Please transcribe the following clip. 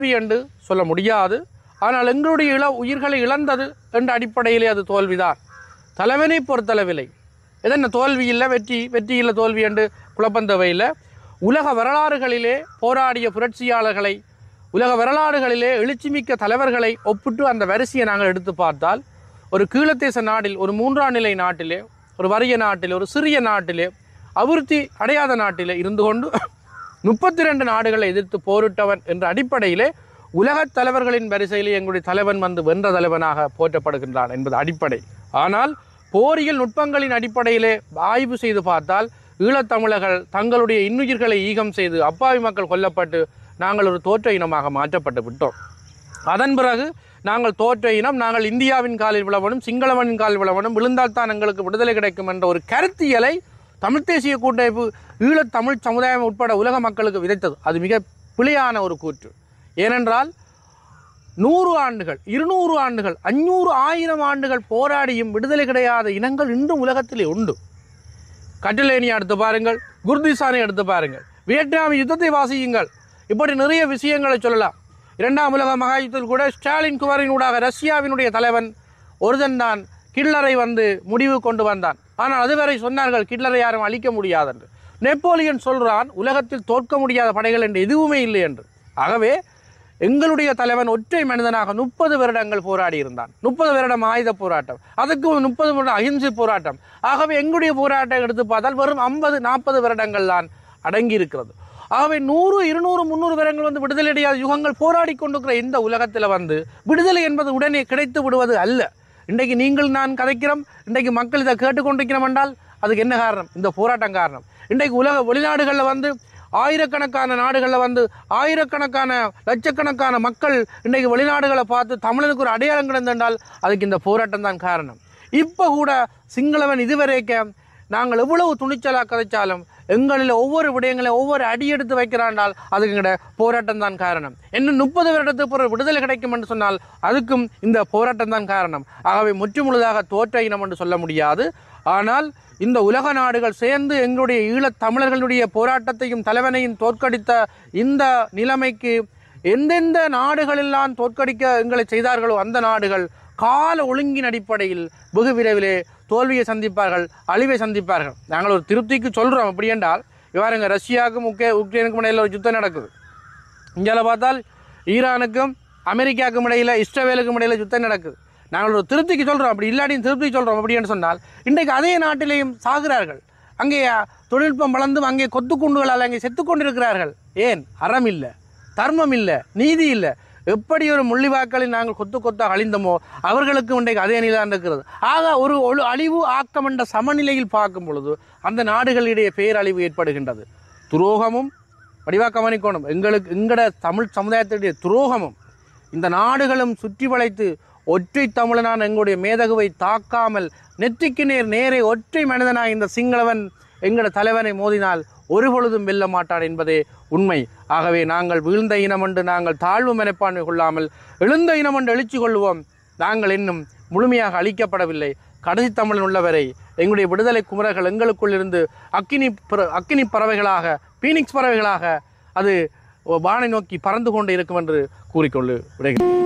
தோல்வி என்று சொல்ல முடியாது ஆனால் எங்களுடைய இள உயிர்களை இழந்தது என்ற அடிப்படையிலே அது தோல்விதான் தலைவனை பொறுத்தளவில்லை எதென்ன தோல்வி இல்லை வெற்றி வெற்றி இல்லை தோல்வி என்று குழப்பம் தேவையில்லை உலக வரலாறுகளிலே போராடிய புரட்சியாளர்களை உலக வரலாறுகளிலே எழுச்சிமிக்க தலைவர்களை ஒப்பிட்டு அந்த வரிசையை நாங்கள் எடுத்து பார்த்தால் ஒரு கீழத்தேச நாட்டில் ஒரு மூன்றாம் நிலை நாட்டிலே ஒரு வறிய நாட்டிலே ஒரு சிறிய நாட்டிலே அபிவிருத்தி அடையாத நாட்டிலே இருந்து கொண்டு முப்பத்தி ரெண்டு நாடுகளை எதிர்த்து போரிட்டவன் என்ற அடிப்படையிலே உலகத் தலைவர்களின் வரிசையிலே எங்களுடைய தலைவன் வந்து வென்ற தலைவனாக போற்றப்படுகின்றான் என்பது அடிப்படை ஆனால் போரியல் நுட்பங்களின் அடிப்படையிலே ஆய்வு செய்து பார்த்தால் ஈழத்தமிழர்கள் தங்களுடைய இன்னுயிர்களை ஈகம் செய்து அப்பாவி மக்கள் கொல்லப்பட்டு நாங்கள் ஒரு தோற்ற இனமாக மாற்றப்பட்டு விட்டோம் அதன் பிறகு நாங்கள் தோற்ற இனம் நாங்கள் இந்தியாவின் காலில் விழவனும் சிங்களவனின் காலில் விழவனும் விழுந்தால்தான் எங்களுக்கு விடுதலை கிடைக்கும் என்ற ஒரு கருத்தியலை தமிழ்த் தேசிய கூட்டமைப்பு ஈழத் தமிழ் சமுதாயம் உட்பட உலக மக்களுக்கு விதைத்தது அது மிக பிழையான ஒரு கூற்று ஏனென்றால் நூறு ஆண்டுகள் இருநூறு ஆண்டுகள் அஞ்சூறு ஆயிரம் ஆண்டுகள் போராடியும் விடுதலை கிடையாத இனங்கள் இன்றும் உலகத்திலே உண்டு கட்டிலேனியா எடுத்து பாருங்கள் குர்திஸ்தானை எடுத்து பாருங்கள் வியட்நாம் யுத்தத்தை வாசியுங்கள் இப்படி நிறைய விஷயங்களை சொல்லலாம் இரண்டாம் உலக மகா யுத்தத்தில் கூட ஸ்டாலின் குவரினூடாக ரஷ்யாவினுடைய தலைவன் ஒருதன் தான் கிட்லரை வந்து முடிவு கொண்டு வந்தான் ஆனால் அதுவரை சொன்னார்கள் கிட்லரை யாரும் அழிக்க முடியாதென்று நெப்போலியன் சொல்றான் உலகத்தில் தோற்க முடியாத படைகள் என்று எதுவுமே இல்லை என்று ஆகவே எங்களுடைய தலைவன் ஒற்றை மனிதனாக முப்பது வருடங்கள் போராடி இருந்தான் முப்பது வருடம் ஆயுத போராட்டம் அதுக்கு முப்பது வருடம் அகிம்சை போராட்டம் ஆகவே எங்களுடைய போராட்டம் எடுத்து பார்த்தால் வெறும் ஐம்பது நாற்பது வருடங்கள் தான் அடங்கி இருக்கிறது ஆகவே நூறு இருநூறு முந்நூறு வருடங்கள் வந்து விடுதலை அடையாத யுகங்கள் போராடி கொண்டிருக்கிற இந்த உலகத்தில் வந்து விடுதலை என்பது உடனே கிடைத்து விடுவது அல்ல இன்றைக்கு நீங்கள் நான் கதைக்கிறோம் இன்றைக்கு மக்கள் இதை கேட்டுக்கொண்டிருக்கிறோம் என்றால் அதுக்கு என்ன காரணம் இந்த போராட்டம் காரணம் இன்றைக்கு உலக வெளிநாடுகளில் வந்து ஆயிரக்கணக்கான நாடுகளில் வந்து ஆயிரக்கணக்கான லட்சக்கணக்கான மக்கள் இன்றைக்கு வெளிநாடுகளை பார்த்து தமிழனுக்கு ஒரு அடையாளம் கிடந்தால் அதுக்கு இந்த போராட்டம் தான் காரணம் இப்போ கூட சிங்களவன் இதுவரைக்கும் நாங்கள் எவ்வளவு துணிச்சலாக கதைச்சாலும் எங்களில் ஒவ்வொரு விடயங்களையும் ஒவ்வொரு அடி எடுத்து வைக்கிறாண்டால் அதுக்கு எங்கட போராட்டம் தான் காரணம் இன்னும் முப்பது வருடத்துக்கு பிறகு விடுதலை கிடைக்கும் என்று சொன்னால் அதுக்கும் இந்த போராட்டம் தான் காரணம் ஆகவே முற்றுமுழுதாக தோற்ற இனம் என்று சொல்ல முடியாது ஆனால் இந்த உலக நாடுகள் சேர்ந்து எங்களுடைய ஈழத் தமிழர்களுடைய போராட்டத்தையும் தலைவனையும் தோற்கடித்த இந்த நிலைமைக்கு எந்தெந்த நாடுகளெல்லாம் தோற்கடிக்க எங்களை செய்தார்களோ அந்த நாடுகள் கால ஒழுங்கின் அடிப்படையில் வெகு விரைவிலே தோல்வியை சந்திப்பார்கள் அழிவை சந்திப்பார்கள் நாங்கள் ஒரு திருப்திக்கு சொல்கிறோம் அப்படி என்றால் இவ்வாறுங்க ரஷ்யாவுக்கும் உக்கே உக்ரைனுக்கும் இடையில் ஒரு யுத்தம் நடக்குது இந்தியாவில் பார்த்தால் ஈரானுக்கும் அமெரிக்காவுக்கும் இடையில் இஸ்ரேலுக்கும் இடையில் யுத்தம் நடக்குது நாங்கள் ஒரு திருப்திக்கு சொல்கிறோம் அப்படி இல்லாட்டியும் திருப்திக்கு சொல்கிறோம் அப்படின்னு சொன்னால் இன்றைக்கு அதே நாட்டிலேயும் சாகிறார்கள் அங்கே தொழில்நுட்பம் வளர்ந்தும் அங்கே கொத்து குண்டுகளால் அங்கே செத்து கொண்டிருக்கிறார்கள் ஏன் அறம் இல்லை தர்மம் இல்லை நீதி இல்லை எப்படி ஒரு முள்ளிவாக்களை நாங்கள் கொத்து கொத்தாக அழிந்தோமோ அவர்களுக்கும் இன்றைக்கு அதே நிலைதான் இருக்கிறது ஆக ஒரு ஒழு அழிவு ஆக்கம் என்ற சமநிலையில் பார்க்கும் பொழுது அந்த நாடுகளிடையே பேரழிவு ஏற்படுகின்றது துரோகமும் வடிவாக கவனிக்கணும் எங்களுக்கு எங்கட தமிழ் சமுதாயத்துடைய துரோகமும் இந்த நாடுகளும் சுற்றி வளைத்து ஒற்றை தமிழனான எங்களுடைய மேதகுவை தாக்காமல் நெற்றிக்கு நேர் நேரே ஒற்றை மனிதனாக இந்த சிங்களவன் எங்களோட தலைவனை மோதினால் ஒரு பொழுதும் வெல்ல மாட்டான் என்பதே உண்மை ஆகவே நாங்கள் வீழ்ந்த இனம் என்று நாங்கள் தாழ்வு மனப்பான்மை கொள்ளாமல் எழுந்த இனம் என்று எழுச்சி கொள்வோம் நாங்கள் இன்னும் முழுமையாக அழிக்கப்படவில்லை கடைசி தமிழன் உள்ளவரை எங்களுடைய விடுதலை குமரர்கள் எங்களுக்குள் இருந்து அக்கினி பிற அக்கினி பறவைகளாக பீனிக்ஸ் பறவைகளாக அது வானை நோக்கி பறந்து கொண்டு இருக்கும் என்று கூறிக்கொண்டு விடைகிறேன்